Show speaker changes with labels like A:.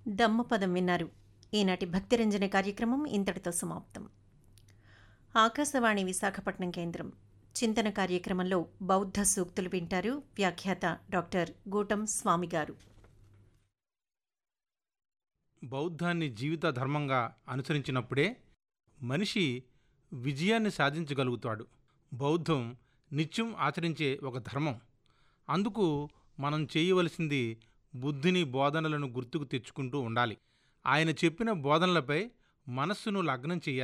A: దమ్మపదం విన్నారు ఈనాటి భక్తిరంజన కార్యక్రమం ఇంతటితో సమాప్తం ఆకాశవాణి విశాఖపట్నం కేంద్రం చింతన కార్యక్రమంలో బౌద్ధ సూక్తులు వింటారు వ్యాఖ్యాత డాక్టర్ గూటం స్వామి గారు
B: బౌద్ధాన్ని జీవిత ధర్మంగా అనుసరించినప్పుడే మనిషి విజయాన్ని సాధించగలుగుతాడు బౌద్ధం నిత్యం ఆచరించే ఒక ధర్మం అందుకు మనం చేయవలసింది బుద్ధుని బోధనలను గుర్తుకు తెచ్చుకుంటూ ఉండాలి ఆయన చెప్పిన బోధనలపై మనస్సును లగ్నం చేయాలి